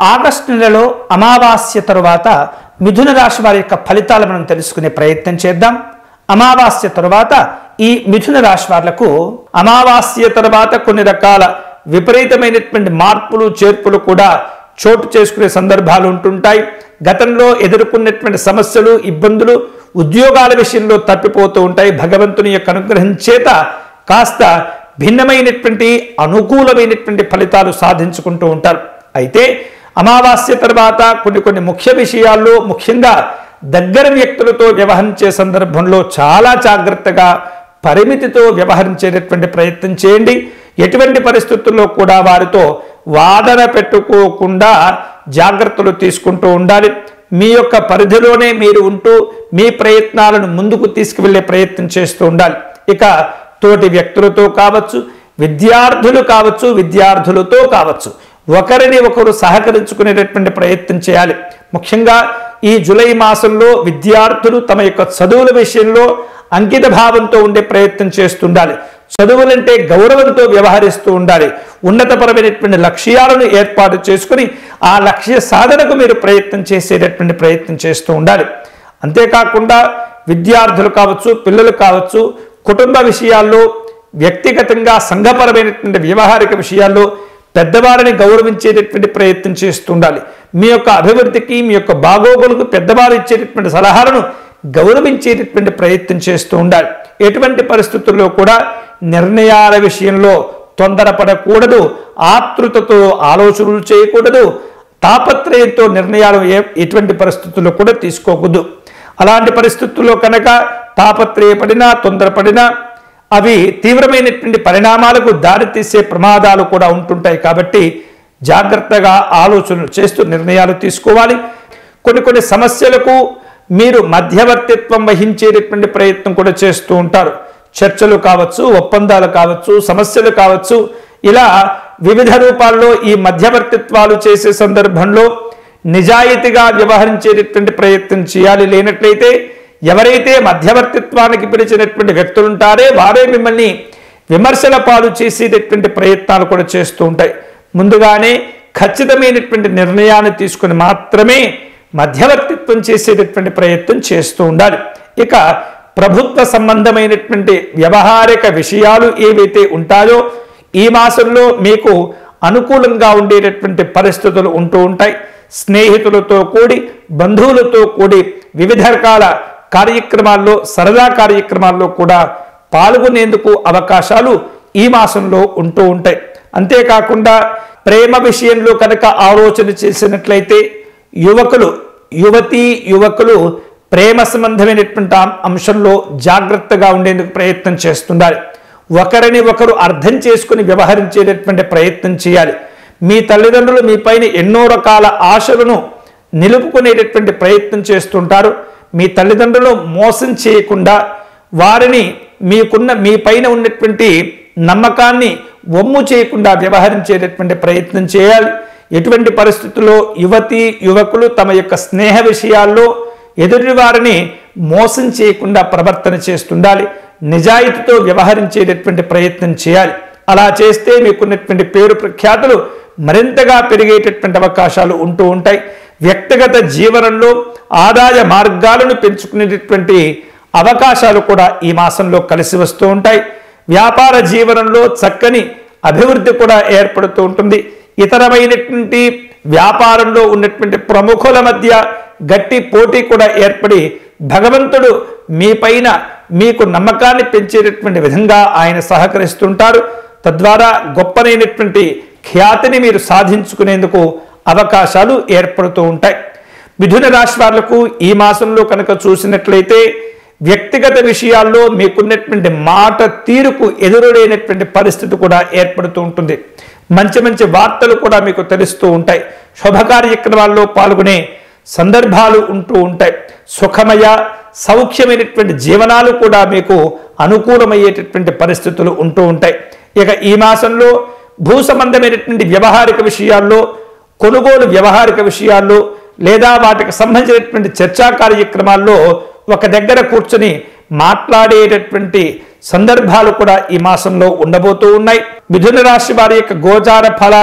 August నెలలో అమావాస్య తరువాత మిథున రాశి వారి యొక్క ఫలితాలు మనం తెలుసుకునే ప్రయత్నం చేద్దాం అమావాస్య తరువాత ఈ మిథున రాశి వాళ్లకు అమావాస్య తరువాత కొన్ని రకాల విపరీతమైనటువంటి మార్పులు చేర్పులు కూడా చోటు చేసుకునే సందర్భాలు ఉంటుంటాయి గతంలో ఎదుర్కొన్నటువంటి సమస్యలు ఇబ్బందులు ఉద్యోగాల విషయంలో తప్పిపోతూ ఉంటాయి భగవంతుని యొక్క అనుగ్రహం చేత కాస్త భిన్నమైనటువంటి అనుకూలమైనటువంటి ఫలితాలు సాధించుకుంటూ ఉంటారు అయితే అమావాస్య తర్వాత కొన్ని కొన్ని ముఖ్య విషయాల్లో ముఖ్యంగా దగ్గర వ్యక్తులతో వ్యవహరించే సందర్భంలో చాలా జాగ్రత్తగా పరిమితితో వ్యవహరించేటటువంటి ప్రయత్నం చేయండి ఎటువంటి పరిస్థితుల్లో కూడా వారితో వాదన పెట్టుకోకుండా జాగ్రత్తలు తీసుకుంటూ ఉండాలి మీ యొక్క పరిధిలోనే మీరు ఉంటూ మీ ప్రయత్నాలను ముందుకు తీసుకువెళ్ళే ప్రయత్నం చేస్తూ ఉండాలి ఇక తోటి వ్యక్తులతో కావచ్చు విద్యార్థులు కావచ్చు విద్యార్థులతో కావచ్చు ఒకరిని ఒకరు సహకరించుకునేటటువంటి ప్రయత్నం చేయాలి ముఖ్యంగా ఈ జూలై మాసంలో విద్యార్థులు తమ యొక్క చదువుల విషయంలో అంకిత భావంతో ఉండే ప్రయత్నం చేస్తుండాలి చదువులంటే గౌరవంతో వ్యవహరిస్తూ ఉండాలి ఉన్నతపరమైనటువంటి లక్ష్యాలను ఏర్పాటు చేసుకుని ఆ లక్ష్య సాధనకు మీరు ప్రయత్నం చేసేటటువంటి ప్రయత్నం చేస్తూ ఉండాలి అంతేకాకుండా విద్యార్థులు కావచ్చు పిల్లలు కావచ్చు కుటుంబ విషయాల్లో వ్యక్తిగతంగా సంఘపరమైనటువంటి వ్యవహారిక విషయాల్లో పెద్దవారిని గౌరవించేటటువంటి ప్రయత్నం చేస్తూ ఉండాలి మీ యొక్క అభివృద్ధికి మీ యొక్క బాగోగులకు పెద్దవారు ఇచ్చేటటువంటి సలహాలను గౌరవించేటటువంటి ప్రయత్నం చేస్తూ ఉండాలి ఎటువంటి పరిస్థితుల్లో కూడా నిర్ణయాల విషయంలో తొందరపడకూడదు ఆతృతతో ఆలోచనలు చేయకూడదు తాపత్రయంతో నిర్ణయాలు ఏ ఎటువంటి పరిస్థితుల్లో కూడా తీసుకోకూడదు అలాంటి పరిస్థితుల్లో కనుక తాపత్రయపడినా తొందరపడినా అవి తీవ్రమైనటువంటి పరిణామాలకు దారితీసే ప్రమాదాలు కూడా ఉంటుంటాయి కాబట్టి జాగ్రత్తగా ఆలోచనలు చేస్తూ నిర్ణయాలు తీసుకోవాలి కొన్ని కొన్ని సమస్యలకు మీరు మధ్యవర్తిత్వం వహించేటటువంటి ప్రయత్నం కూడా చేస్తూ ఉంటారు చర్చలు కావచ్చు ఒప్పందాలు కావచ్చు సమస్యలు కావచ్చు ఇలా వివిధ రూపాల్లో ఈ మధ్యవర్తిత్వాలు చేసే సందర్భంలో నిజాయితీగా వ్యవహరించేటటువంటి ప్రయత్నం చేయాలి లేనట్లయితే ఎవరైతే మధ్యవర్తిత్వానికి పిలిచినటువంటి వ్యక్తులు ఉంటారే వారే మిమ్మల్ని విమర్శల పాలు చేసేటటువంటి ప్రయత్నాలు కూడా చేస్తూ ఉంటాయి ముందుగానే ఖచ్చితమైనటువంటి నిర్ణయాన్ని తీసుకుని మాత్రమే మధ్యవర్తిత్వం చేసేటటువంటి ప్రయత్నం చేస్తూ ఉండాలి ఇక ప్రభుత్వ సంబంధమైనటువంటి వ్యవహారిక విషయాలు ఏవైతే ఉంటాయో ఈ మాసంలో మీకు అనుకూలంగా ఉండేటటువంటి పరిస్థితులు ఉంటూ ఉంటాయి స్నేహితులతో కూడి బంధువులతో కూడి వివిధ రకాల కార్యక్రమాల్లో సరదా కార్యక్రమాల్లో కూడా పాల్గొనేందుకు అవకాశాలు ఈ మాసంలో ఉంటూ ఉంటాయి అంతేకాకుండా ప్రేమ విషయంలో కనుక ఆలోచన చేసినట్లయితే యువకులు యువతీ యువకులు ప్రేమ సంబంధమైనటువంటి ఆ అంశంలో జాగ్రత్తగా ఉండేందుకు ప్రయత్నం చేస్తుండాలి ఒకరిని ఒకరు అర్థం చేసుకుని వ్యవహరించేటటువంటి ప్రయత్నం చేయాలి మీ తల్లిదండ్రులు మీ పైన ఎన్నో రకాల ఆశలను నిలుపుకునేటటువంటి ప్రయత్నం చేస్తుంటారు మీ తల్లిదండ్రులు మోసం చేయకుండా వారిని మీకున్న మీ పైన ఉన్నటువంటి నమ్మకాన్ని ఒమ్ము చేయకుండా వ్యవహరించేటటువంటి ప్రయత్నం చేయాలి ఎటువంటి పరిస్థితుల్లో యువతి యువకులు తమ యొక్క స్నేహ విషయాల్లో ఎదుటి వారిని మోసం చేయకుండా ప్రవర్తన చేస్తుండాలి నిజాయితీతో వ్యవహరించేటటువంటి ప్రయత్నం చేయాలి అలా చేస్తే మీకున్నటువంటి పేరు ప్రఖ్యాతులు మరింతగా పెరిగేటటువంటి అవకాశాలు ఉంటూ ఉంటాయి వ్యక్తిగత జీవనంలో ఆదాయ మార్గాలను పెంచుకునేటటువంటి అవకాశాలు కూడా ఈ మాసంలో కలిసి వస్తూ ఉంటాయి వ్యాపార జీవనంలో చక్కని అభివృద్ధి కూడా ఏర్పడుతూ ఉంటుంది ఇతరమైనటువంటి వ్యాపారంలో ఉన్నటువంటి ప్రముఖుల మధ్య గట్టి పోటీ కూడా ఏర్పడి భగవంతుడు మీ పైన మీకు నమ్మకాన్ని పెంచేటటువంటి విధంగా ఆయన సహకరిస్తుంటారు తద్వారా గొప్పనైనటువంటి ఖ్యాతిని మీరు సాధించుకునేందుకు అవకాశాలు ఏర్పడుతూ ఉంటాయి మిథున రాశి వాళ్లకు ఈ మాసంలో కనుక చూసినట్లయితే వ్యక్తిగత విషయాల్లో మీకున్నటువంటి మాట తీరుకు ఎదురులేనటువంటి పరిస్థితి కూడా ఏర్పడుతూ ఉంటుంది మంచి మంచి వార్తలు కూడా మీకు తెలుస్తూ ఉంటాయి శుభ కార్యక్రమాల్లో పాల్గొనే సందర్భాలు ఉంటూ ఉంటాయి సుఖమయ సౌఖ్యమైనటువంటి జీవనాలు కూడా మీకు అనుకూలమయ్యేటటువంటి పరిస్థితులు ఉంటూ ఉంటాయి ఇక ఈ మాసంలో భూ సంబంధమైనటువంటి వ్యవహారిక విషయాల్లో కొనుగోలు వ్యవహారిక విషయాల్లో లేదా వాటికి సంబంధించినటువంటి చర్చా కార్యక్రమాల్లో ఒక దగ్గర కూర్చొని మాట్లాడేటటువంటి సందర్భాలు కూడా ఈ మాసంలో ఉండబోతూ ఉన్నాయి మిథున రాశి వారి యొక్క గోచార ఫలాలు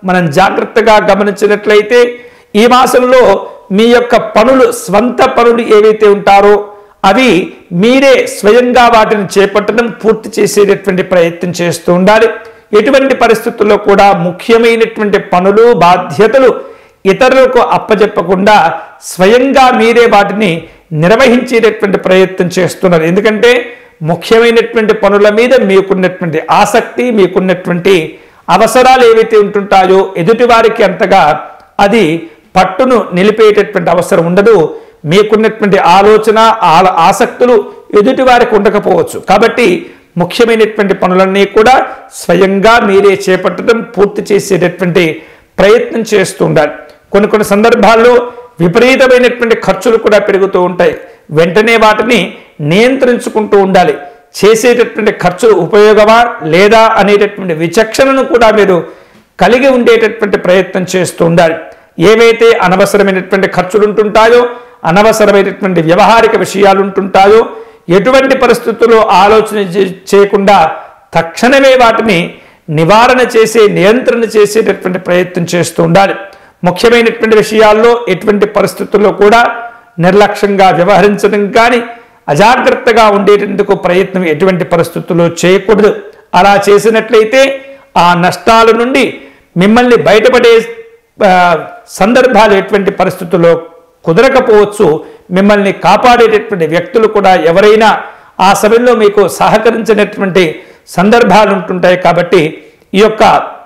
మనం జాగ్రత్తగా గమనించినట్లయితే ఈ మాసంలో మీ యొక్క పనులు స్వంత పనులు ఏవైతే ఉంటారో అవి మీరే స్వయంగా వాటిని చేపట్టడం పూర్తి చేసేటటువంటి ప్రయత్నం చేస్తూ ఉండాలి ఎటువంటి పరిస్థితుల్లో కూడా ముఖ్యమైనటువంటి పనులు బాధ్యతలు ఇతరులకు అప్పజెప్పకుండా స్వయంగా మీరే వాటిని నిర్వహించేటటువంటి ప్రయత్నం చేస్తున్నారు ఎందుకంటే ముఖ్యమైనటువంటి పనుల మీద మీకున్నటువంటి ఆసక్తి మీకున్నటువంటి అవసరాలు ఏవైతే ఉంటుంటాయో ఎదుటి వారికి అంతగా అది పట్టును నిలిపేటటువంటి అవసరం ఉండదు మీకున్నటువంటి ఆలోచన ఆ- ఆసక్తులు ఎదుటి వారికి ఉండకపోవచ్చు కాబట్టి ముఖ్యమైనటువంటి పనులన్నీ కూడా స్వయంగా మీరే చేపట్టడం పూర్తి చేసేటటువంటి ప్రయత్నం చేస్తూ ఉండాలి కొన్ని కొన్ని సందర్భాల్లో విపరీతమైనటువంటి ఖర్చులు కూడా పెరుగుతూ ఉంటాయి వెంటనే వాటిని నియంత్రించుకుంటూ ఉండాలి చేసేటటువంటి ఖర్చులు ఉపయోగమా లేదా అనేటటువంటి విచక్షణను కూడా మీరు కలిగి ఉండేటటువంటి ప్రయత్నం చేస్తూ ఉండాలి ఏవైతే అనవసరమైనటువంటి ఖర్చులు ఉంటుంటాయో అనవసరమైనటువంటి వ్యవహారిక విషయాలు ఉంటుంటాయో ఎటువంటి పరిస్థితుల్లో ఆలోచన చే- చేయకుండా తక్షణమే వాటిని నివారణ చేసే నియంత్రణ చేసేటటువంటి ప్రయత్నం చేస్తూ ఉండాలి ముఖ్యమైనటువంటి విషయాల్లో ఎటువంటి పరిస్థితుల్లో కూడా నిర్లక్ష్యంగా వ్యవహరించడం కానీ అజాగ్రత్తగా ఉండేటందుకు ప్రయత్నం ఎటువంటి పరిస్థితుల్లో చేయకూడదు అలా చేసినట్లయితే ఆ నష్టాల నుండి మిమ్మల్ని బయటపడే ఆ, సందర్భాలు ఎటువంటి పరిస్థితుల్లో కుదరకపోవచ్చు మిమ్మల్ని కాపాడేటటువంటి వ్యక్తులు కూడా ఎవరైనా ఆ సమయంలో మీకు సహకరించినటువంటి సందర్భాలు ఉంటుంటాయి కాబట్టి ఈ యొక్క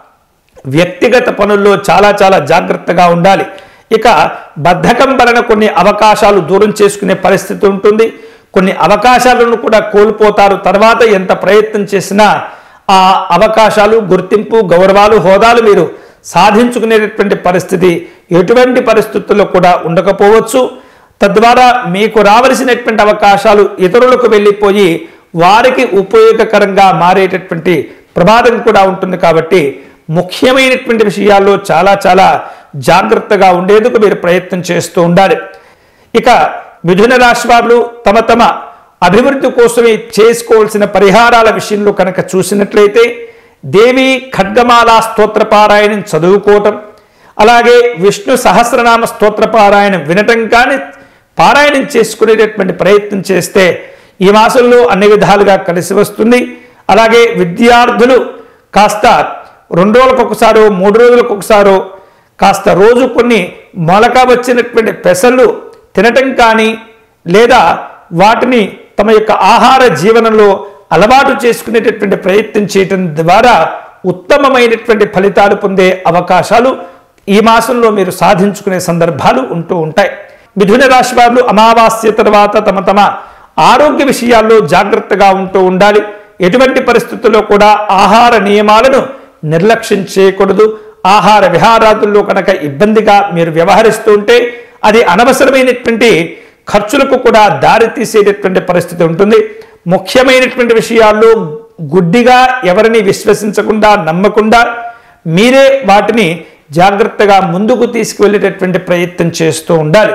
వ్యక్తిగత పనుల్లో చాలా చాలా జాగ్రత్తగా ఉండాలి ఇక బద్ధకం వలన కొన్ని అవకాశాలు దూరం చేసుకునే పరిస్థితి ఉంటుంది కొన్ని అవకాశాలను కూడా కోల్పోతారు తర్వాత ఎంత ప్రయత్నం చేసినా ఆ అవకాశాలు గుర్తింపు గౌరవాలు హోదాలు మీరు సాధించుకునేటటువంటి పరిస్థితి ఎటువంటి పరిస్థితుల్లో కూడా ఉండకపోవచ్చు తద్వారా మీకు రావలసినటువంటి అవకాశాలు ఇతరులకు వెళ్ళిపోయి వారికి ఉపయోగకరంగా మారేటటువంటి ప్రమాదం కూడా ఉంటుంది కాబట్టి ముఖ్యమైనటువంటి విషయాల్లో చాలా చాలా జాగ్రత్తగా ఉండేందుకు మీరు ప్రయత్నం చేస్తూ ఉండాలి ఇక మిథున రాశి వారు తమ తమ అభివృద్ధి కోసమే చేసుకోవాల్సిన పరిహారాల విషయంలో కనుక చూసినట్లయితే దేవి ఖడ్గమాల స్తోత్ర పారాయణం చదువుకోవటం అలాగే విష్ణు సహస్రనామ స్తోత్ర పారాయణం వినటం కానీ పారాయణం చేసుకునేటటువంటి ప్రయత్నం చేస్తే ఈ మాసంలో అన్ని విధాలుగా కలిసి వస్తుంది అలాగే విద్యార్థులు కాస్త రెండు రోజులకు ఒకసారో మూడు రోజులకు ఒకసారో కాస్త రోజు కొన్ని మొలక వచ్చినటువంటి పెసలు తినటం కానీ లేదా వాటిని తమ యొక్క ఆహార జీవనంలో అలవాటు చేసుకునేటటువంటి ప్రయత్నం చేయటం ద్వారా ఉత్తమమైనటువంటి ఫలితాలు పొందే అవకాశాలు ఈ మాసంలో మీరు సాధించుకునే సందర్భాలు ఉంటూ ఉంటాయి మిథున రాశి వారు అమావాస్య తర్వాత తమ తమ ఆరోగ్య విషయాల్లో జాగ్రత్తగా ఉంటూ ఉండాలి ఎటువంటి పరిస్థితుల్లో కూడా ఆహార నియమాలను నిర్లక్ష్యం చేయకూడదు ఆహార విహారాదుల్లో కనుక ఇబ్బందిగా మీరు వ్యవహరిస్తూ ఉంటే అది అనవసరమైనటువంటి ఖర్చులకు కూడా దారి తీసేటటువంటి పరిస్థితి ఉంటుంది ముఖ్యమైనటువంటి విషయాల్లో గుడ్డిగా ఎవరిని విశ్వసించకుండా నమ్మకుండా మీరే వాటిని జాగ్రత్తగా ముందుకు తీసుకువెళ్ళేటటువంటి ప్రయత్నం చేస్తూ ఉండాలి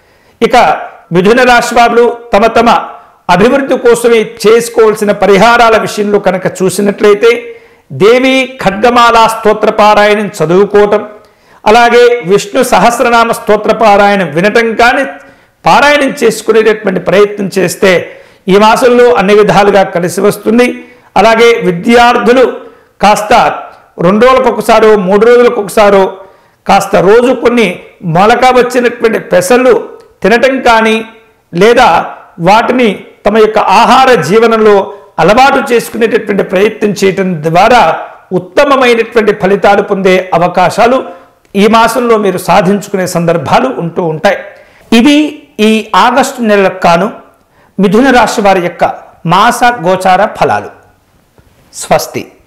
ఇక మిథున రాశి వారు తమ తమ అభివృద్ధి కోసమే చేసుకోవాల్సిన పరిహారాల విషయంలో కనుక చూసినట్లయితే దేవి ఖడ్గమాల స్తోత్ర పారాయణం చదువుకోవటం అలాగే విష్ణు సహస్రనామ స్తోత్ర పారాయణం వినటం కానీ పారాయణం చేసుకునేటటువంటి ప్రయత్నం చేస్తే ఈ మాసంలో అన్ని విధాలుగా కలిసి వస్తుంది అలాగే విద్యార్థులు కాస్త రెండు రోజులకు ఒకసారో మూడు రోజులకు ఒకసారో కాస్త రోజు కొన్ని మొలక వచ్చినటువంటి పెసలు తినటం కానీ లేదా వాటిని తమ యొక్క ఆహార జీవనంలో అలవాటు చేసుకునేటటువంటి ప్రయత్నం చేయటం ద్వారా ఉత్తమమైనటువంటి ఫలితాలు పొందే అవకాశాలు ఈ మాసంలో మీరు సాధించుకునే సందర్భాలు ఉంటూ ఉంటాయి ఇవి ఈ ఆగస్టు నెలకు కాను మిథున రాశి వారి యొక్క మాస గోచార ఫలాలు స్వస్తి